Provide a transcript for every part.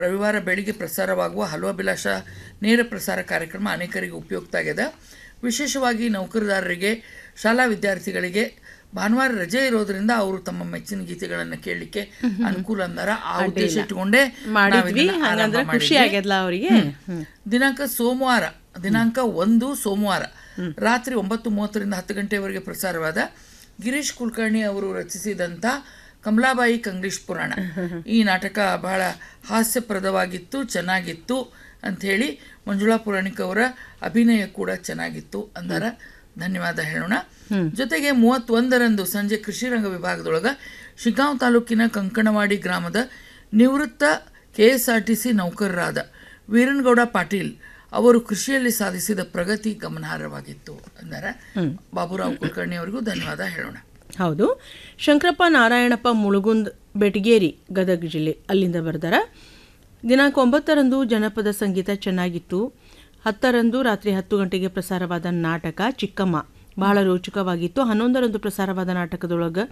ರವಿವಾರ ಬೆಳಿಗ್ಗೆ ಪ್ರಸಾರವಾಗುವ ಹಲ್ವಾಭಿಲಾಷ ನೇರ ಪ್ರಸಾರ ಕಾರ್ಯಕ್ರಮ ಅನೇಕರಿಗೆ ಉಪಯುಕ್ತ ಆಗಿದೆ ವಿಶೇಷವಾಗಿ ನೌಕರದಾರರಿಗೆ ಶಾಲಾ ವಿದ್ಯಾರ್ಥಿಗಳಿಗೆ ಭಾನುವಾರ ರಜೆ ಇರೋದ್ರಿಂದ ಅವರು ತಮ್ಮ ಮೆಚ್ಚಿನ ಗೀತೆಗಳನ್ನು ಕೇಳಲಿಕ್ಕೆ ಅನುಕೂಲ ಅಂದಾರ ಆ ಉದ್ದೇಶ ಇಟ್ಕೊಂಡೇ ಮಾಡಿದ್ವಿ ನಾವಿದನ್ನ ಆರಂಭ ಹಂಗಂದ್ರೆ ಖುಷಿ ಮಾಡಿದ್ವಿ. ಆಗ್ಯದಲ್ಲ ಅವರಿಗೆ ದಿನಾಂಕ ಸೋಮವಾರ ದಿನಾಂಕ ಒಂದು ಸೋಮವಾರ ರಾತ್ರಿ ಒಂಬತ್ತು ಮೂವತ್ತರಿಂದ ಹತ್ತು ಗಂಟೆವರೆಗೆ ಪ್ರಸಾರವಾದ ಗಿರೀಶ್ ಕುಲಕರ್ಣಿ ಅವರು ರಚಿಸಿದಂಥ ಕಮಲಾಬಾಯಿ ಕಂಗ್ಲೀಷ್ ಪುರಾಣ ಈ ನಾಟಕ ಬಹಳ ಹಾಸ್ಯಪ್ರದವಾಗಿತ್ತು ಚೆನ್ನಾಗಿತ್ತು ಅಂಥೇಳಿ ಮಂಜುಳಾ ಪುರಾಣಿಕ್ ಅವರ ಅಭಿನಯ ಕೂಡ ಚೆನ್ನಾಗಿತ್ತು ಅಂದಾರ ಧನ್ಯವಾದ ಹೇಳೋಣ ಜೊತೆಗೆ ಮೂವತ್ತೊಂದರಂದು ಸಂಜೆ ಕೃಷಿ ರಂಗ ವಿಭಾಗದೊಳಗ ಶಿಗ್ಗಾಂವ್ ತಾಲೂಕಿನ ಕಂಕಣವಾಡಿ ಗ್ರಾಮದ ನಿವೃತ್ತ K S R T C ನೌಕರರಾದ ವೀರನಗೌಡ ಪಾಟೀಲ್ ಅವರು ಕೃಷಿಯಲ್ಲಿ ಸಾಧಿಸಿದ ಪ್ರಗತಿ ಗಮನಾರ್ಹವಾಗಿತ್ತು ಅಂದರೆ ಬಾಬುರಾವ್ ಕುಲಕರ್ಣಿ ಅವರಿಗೂ ಧನ್ಯವಾದ ಹೇಳೋಣ ಹೌದು ಶಂಕರಪ್ಪ ನಾರಾಯಣಪ್ಪ ಮುಳುಗುಂದ್ ಬೆಟಗೇರಿ ಗದಗ ಜಿಲ್ಲೆ ಅಲ್ಲಿಂದ ಬರ್ದಾರ ದಿನಾಂಕ ಒಂಬತ್ತರಂದು ಜನಪದ ಸಂಗೀತ ಚೆನ್ನಾಗಿತ್ತು ಹತ್ತರಂದು ರಾತ್ರಿ ಹತ್ತು ಗಂಟೆಗೆ ಪ್ರಸಾರವಾದ ನಾಟಕ ಚಿಕ್ಕಮ್ಮ ಬಹಳ ರೋಚಕವಾಗಿತ್ತು ಹನ್ನೊಂದರಂದು ಪ್ರಸಾರವಾದ ನಾಟಕದೊಳಗೆ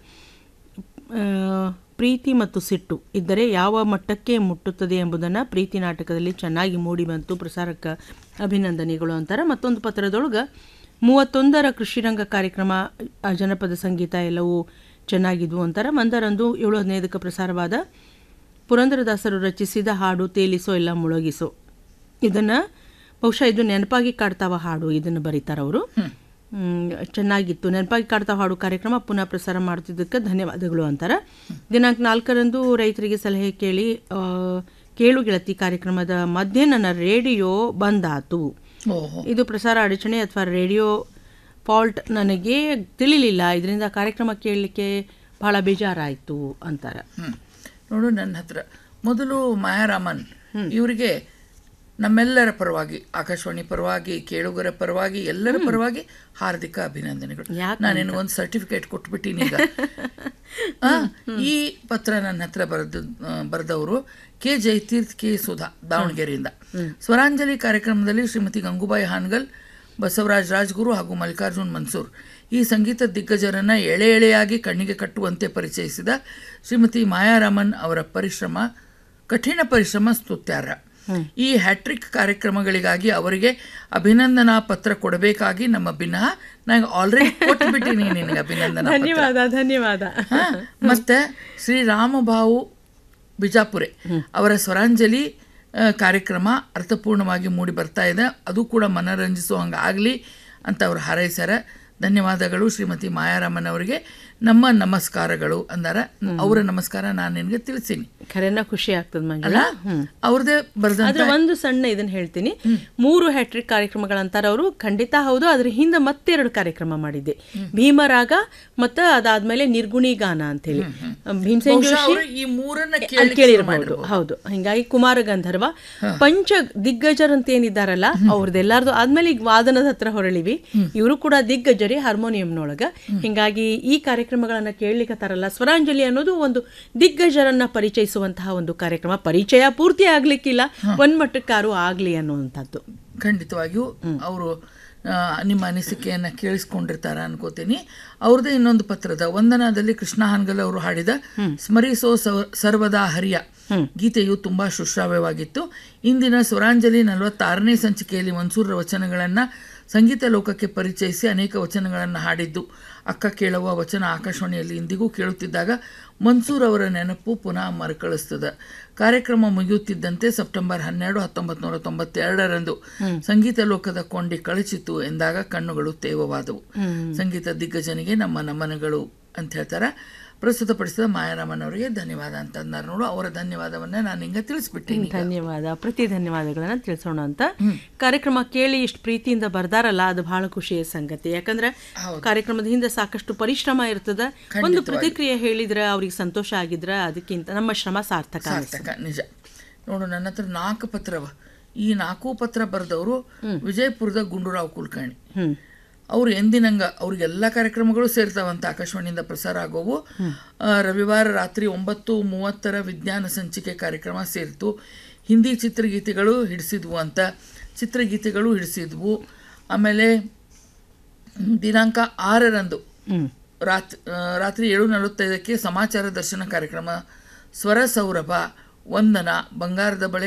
ಆ, ಪ್ರೀತಿ ಮತ್ತು ಸಿಟ್ಟು ಇದ್ದರೆ ಯಾವ ಮಟ್ಟಕ್ಕೆ ಮುಟ್ಟುತ್ತದೆ ಎಂಬುದನ್ನು ಪ್ರೀತಿ ನಾಟಕದಲ್ಲಿ ಚೆನ್ನಾಗಿ ಮೂಡಿ ಬಂತು ಪ್ರಸಾರಕ್ಕೆ ಅಭಿನಂದನೆಗಳು ಅಂತಾರೆ ಮತ್ತೊಂದು ಪತ್ರದೊಳಗೆ ಮೂವತ್ತೊಂದರ ಕೃಷಿರಂಗ ಕಾರ್ಯಕ್ರಮ ಆ, ಜನಪದ ಸಂಗೀತ ಎಲ್ಲವೂ ಚೆನ್ನಾಗಿದ್ವು ಅಂತಾರೆ ಒಂದರಂದು ಏಳು ಹದಿನೈದಕ್ಕೆ ಪ್ರಸಾರವಾದ ಪುರಂದರದಾಸರು ರಚಿಸಿದ ಹಾಡು ತೇಲಿಸೋ ಇಲ್ಲ ಮುಳುಗಿಸೋ ಇದನ್ನು ಬಹುಶಃ ಇದು ನೆನಪಾಗಿ ಕಾಡ್ತಾವ ಹಾಡು ಇದನ್ನು ಬರೀತಾರೆ ಅವರು ಚೆನ್ನಾಗಿತ್ತು ನೆನಪಾಗಿ ಕಾಡ್ತಾವ ಹಾಡು ಕಾರ್ಯಕ್ರಮ ಪುನಃ ಪ್ರಸಾರ ಮಾಡ್ತಿದ್ದಕ್ಕೆ ಧನ್ಯವಾದಗಳು ಅಂತಾರೆ ದಿನಾಂಕ ನಾಲ್ಕರಂದು ರೈತರಿಗೆ ಸಲಹೆ ಕೇಳಿ ಆ, ಕೇಳು ಗೆಳತಿ ಕಾರ್ಯಕ್ರಮದ ಮಧ್ಯೆ ನನ್ನ ರೇಡಿಯೋ ಬಂದಾತು ಓಹೋ ಇದು ಪ್ರಸಾರ ಅಡಚಣೆ ಅಥವಾ ರೇಡಿಯೋ ಫಾಲ್ಟ್ ನನಗೆ ತಿಳಿಲಿಲ್ಲ ಇದರಿಂದ ಕಾರ್ಯಕ್ರಮ ಕೇಳಲಿಕ್ಕೆ ಬಹಳ ಬೇಜಾರಾಯಿತು ಅಂತಾರೆ ಹ್ಮ್ ನೋಡು ನನ್ನ ಹತ್ರ ಮೊದಲು ಮಾಯಾರಾಮನ್ ಇವರಿಗೆ ನಮ್ಮೆಲ್ಲರ ಪರವಾಗಿ ಆಕಾಶವಾಣಿ ಪರವಾಗಿ ಕೇಳುಗರ ಪರವಾಗಿ ಎಲ್ಲರ ಪರವಾಗಿ ಹಾರ್ದಿಕ ಅಭಿನಂದನೆಗಳು ಯಾಕೆ ನಾನು ನಿನಗೊಂದು ಸರ್ಟಿಫಿಕೇಟ್ ಕೊಟ್ಬಿಟ್ಟಿನಿ ಈಗ ಆ, ಈ ಪತ್ರ ನನ್ನ ಹತ್ರ ಬರೆದ ಬರೆದವರು ಕೆ ಜಯತೀರ್ಥ ಕೆ ಸುಧಾ ದಾವಣಗೆರೆಯಿಂದ ಸ್ವರಾಂಜಲಿ ಕಾರ್ಯಕ್ರಮದಲ್ಲಿ ಶ್ರೀಮತಿ ಗಂಗೂಬಾಯಿ ಹಾನ್ಗಲ್ ಬಸವರಾಜ್ ರಾಜ್ಗುರು ಹಾಗೂ ಮಲ್ಲಿಕಾರ್ಜುನ್ ಮನ್ಸೂರ್ ಈ ಸಂಗೀತ ದಿಗ್ಗಜರನ್ನ ಎಳೆ ಎಳೆಯಾಗಿ ಕಣ್ಣಿಗೆ ಕಟ್ಟುವಂತೆ ಪರಿಚಯಿಸಿದ ಶ್ರೀಮತಿ ಮಾಯಾರಾಮನ್ ಅವರ ಪರಿಶ್ರಮ ಕಠಿಣ ಪರಿಶ್ರಮ ಸ್ತುತ್ಯಾರ್ಹ ಈ ಹ್ಯಾಟ್ರಿಕ್ ಕಾರ್ಯಕ್ರಮಗಳಿಗಾಗಿ ಅವರಿಗೆ ಅಭಿನಂದನಾ ಪತ್ರ ಕೊಡಬೇಕಾಗಿ ನಮ್ಮ ಭಿನ್ನ ನಾನು ಆಲ್ರೆಡಿ ಕೊಟ್ಬಿಟ್ಟಿನಿ ನಿನಗೆ ಅಭಿನಂದನಾ ಪತ್ರ. ಧನ್ಯವಾದ ಧನ್ಯವಾದ ಹಾ, ಮತ್ತೆ ಶ್ರೀ ರಾಮಭಾವು ಬಿಜಾಪುರೆ ಅವರ ಸ್ವರಾಂಜಲಿ ಆ, ಕಾರ್ಯಕ್ರಮ ಅರ್ಥಪೂರ್ಣವಾಗಿ ಮೂಡಿ ಬರ್ತಾ ಇದೆ ಅದು ಕೂಡ ಮನರಂಜಿಸುವಂಗೆ ಆಗಲಿ ಅಂತ ಅವ್ರು ಹಾರೈಸ್ಯಾರ ಧನ್ಯವಾದಗಳು ಶ್ರೀಮತಿ ಮಾಯಾರಾಮನ್ ಅವರಿಗೆ ನಮ್ಮ ನಮಸ್ಕಾರಗಳು ಅಂದಾರ ಅವರ ನಮಸ್ಕಾರ ನಾನು ನಿನಗೆ ತಿಳಿಸೀನಿ ಖರೇನ ಖುಷಿ ಆಗ್ತದ ಮಂಜುಳ ಅಲ್ಲ ಅವ್ರದೇ ಬರೆದ ಆದ್ರೆ ಒಂದು ಸಣ್ಣ ಇದನ್ನ ಹೇಳ್ತೀನಿ ಮೂರು ಹ್ಯಾಟ್ರಿಕ್ ಕಾರ್ಯಕ್ರಮಗಳಂತಾರ ಅವರು ಖಂಡಿತ ಹೌದು ಅದ್ರ ಹಿಂದೆ ಮತ್ತೆರಡು ಕಾರ್ಯಕ್ರಮ ಮಾಡಿದ್ದೆ ಭೀಮರಾಗ ಮತ್ತು ಅದಾದ್ಮೇಲೆ ನಿರ್ಗುಣಿ ಗಾನ ಅಂತೇಳಿ ಭೀಮಸೇನ್ ಜೋಶಿ ಅವರು ಈ ಮೂರನ್ನ ಅಲ್ಲಿ ಕೇಳಿ ಕೇಳಿರ್ಬಹುದು ಹೌದು ಹಿಂಗಾಗಿ ಕುಮಾರ ಗಂಧರ್ವ ಪಂಚ ದಿಗ್ಗಜರ್ ಅಂತ ಏನಿದ್ದಾರಲ್ಲ ಅವ್ರದ್ದೆಲ್ಲಾರ್ದು ಆದ್ಮೇಲೆ ಈಗ ವಾದನದ ಹತ್ರ ಹೊರಳಿವಿ ಇವರು ಕೂಡ ದಿಗ್ಗಜರಿ ಹಾರ್ಮೋನಿಯಂನೊಳಗ ಹಿಂಗಾಗಿ ಈ ಕಾರ್ಯಕ್ರಮಗಳನ್ನ ಕೇಳಲಿಕ್ಕತ್ತಾರಲ್ಲ ಸ್ವರಾಂಜಲಿ ಅನ್ನೋದು ಒಂದು ದಿಗ್ಗಜರನ್ನ ಪರಿಚಯಿಸುವಂತಹ ಒಂದು ಕಾರ್ಯಕ್ರಮ ಪರಿಚಯ ಪೂರ್ತಿ ಆಗ್ಲಿಕ್ಕಿಲ್ಲ ಒಂದ್ ಮಟ್ಟಕ್ಕಾರು ಆಗ್ಲಿ ಅನ್ನುವಂಥದ್ದು ಖಂಡಿತವಾಗಿಯೂ ಅವರು ನಿಮ್ಮ ಅನಿಸಿಕೆಯನ್ನು ಕೇಳಿಸ್ಕೊಂಡಿರ್ತಾರ ಅನ್ಕೋತೀನಿ ಅವ್ರದ್ದೇ ಇನ್ನೊಂದು ಪತ್ರದ ವಂದನಾದಲ್ಲಿ ಕೃಷ್ಣ ಹಾನ್ಗಲ್ ಅವರು ಹಾಡಿದ ಸ್ಮರಿಸೋ ಸವ- ಸರ್ವದಾ ಹರಿಯ ಗೀತೆಯು ತುಂಬಾ ಸುಶ್ರಾವ್ಯವಾಗಿತ್ತು ಇಂದಿನ ಸ್ವರಾಂಜಲಿ ನಲವತ್ತಾರನೇ ಸಂಚಿಕೆಯಲ್ಲಿ ಮನ್ಸೂರ್ರ ವಚನಗಳನ್ನು ಸಂಗೀತ ಲೋಕಕ್ಕೆ ಪರಿಚಯಿಸಿ ಅನೇಕ ವಚನಗಳನ್ನು ಹಾಡಿದ್ದು ಅಕ್ಕ ಕೇಳುವ ವಚನ ಆಕಾಶವಾಣಿಯಲ್ಲಿ ಇಂದಿಗೂ ಕೇಳುತ್ತಿದ್ದಾಗ ಮನ್ಸೂರ್ ಅವರ ನೆನಪು ಪುನಃ ಮರುಕಳಿಸ್ತದೆ ಕಾರ್ಯಕ್ರಮ ಮುಗಿಯುತ್ತಿದ್ದಂತೆ ಸೆಪ್ಟೆಂಬರ್ ಹನ್ನೆರಡು ಹತ್ತೊಂಬತ್ತು ನೂರ ತೊಂಬತ್ತೆರಡರಂದು ಸಂಗೀತ ಲೋಕದ ಕೊಂಡಿ ಕಳಚಿತು ಎಂದಾಗ ಕಣ್ಣುಗಳು ತೇವವಾದವು ಸಂಗೀತ ದಿಗ್ಗಜನಿಗೆ ನಮ್ಮ ನಮನಗಳು ಅಂತ ಹೇಳ್ತಾರೆ ಪ್ರಸ್ತುತಪಡಿಸಿದ ಮಾಯಾರಾಮನ್ ಅವರಿಗೆ ಧನ್ಯವಾದ ಅಂತ ಅಂದಾರ ನೋಡು ಅವರ ಧನ್ಯವಾದವನ್ನ ನಾನು ಹಿಂಗೆ ತಿಳಿಸ್ಬಿಟ್ಟಿನಿ ಧನ್ಯವಾದ ಪ್ರತಿ ಧನ್ಯವಾದಗಳನ್ನ ತಿಳಿಸೋಣ ಅಂತ ಕಾರ್ಯಕ್ರಮ ಕೇಳಿ ಇಷ್ಟು ಪ್ರೀತಿಯಿಂದ ಬರ್ದಾರಲ್ಲ ಅದು ಬಹಳ ಖುಷಿಯ ಸಂಗತಿ ಯಾಕಂದ್ರೆ ಕಾರ್ಯಕ್ರಮದ ಹಿಂದೆ ಸಾಕಷ್ಟು ಪರಿಶ್ರಮ ಇರ್ತದ ಒಂದು ಪ್ರತಿಕ್ರಿಯೆ ಹೇಳಿದ್ರೆ ಅವ್ರಿಗೆ ಸಂತೋಷ ಆಗಿದ್ರೆ ಅದಕ್ಕಿಂತ ನಮ್ಮ ಶ್ರಮ ಸಾರ್ಥಕ ಅನ್ಸುತ್ತೆ. ಸಾರ್ಥಕ ನಿಜ ನೋಡು ನನ್ನ ಹತ್ರ ನಾಲ್ಕು ಪತ್ರವ ಈ ನಾಲ್ಕು ಪತ್ರ ಬರೆದವರು ವಿಜಯಪುರದ ಗುಂಡೂರಾವ್ ಕುಲಕರ್ಣಿ ಹ್ಮ್ ಅವ್ರು ಎಂದಿನಂಗ ಅವ್ರಿಗೆಲ್ಲ ಕಾರ್ಯಕ್ರಮಗಳು ಸೇರ್ತಾವಂತ ಆಕಾಶವಾಣಿಯಿಂದ ಪ್ರಸಾರ ಆಗೋವು ಆ, ರವಿವಾರ ರಾತ್ರಿ ಒಂಬತ್ತು ಮೂವತ್ತರ ವಿಜ್ಞಾನ ಸಂಚಿಕೆ ಕಾರ್ಯಕ್ರಮ ಸೇರಿತು ಹಿಂದಿ ಚಿತ್ರಗೀತೆಗಳು ಹಿಡಿಸಿದ್ವು ಅಂತ ಚಿತ್ರಗೀತೆಗಳು ಹಿಡಿಸಿದ್ವು ಆಮೇಲೆ ಹ್ಮ್, ದಿನಾಂಕ ಆರರಂದು ರಾತ್ ಆ, ರಾತ್ರಿ ಏಳು ನಲವತ್ತೈದಕ್ಕೆ ಸಮಾಚಾರ ದರ್ಶನ ಕಾರ್ಯಕ್ರಮ ಸ್ವರ ಸೌರಭ ವಂದನ ಬಂಗಾರದ ಬಳೆ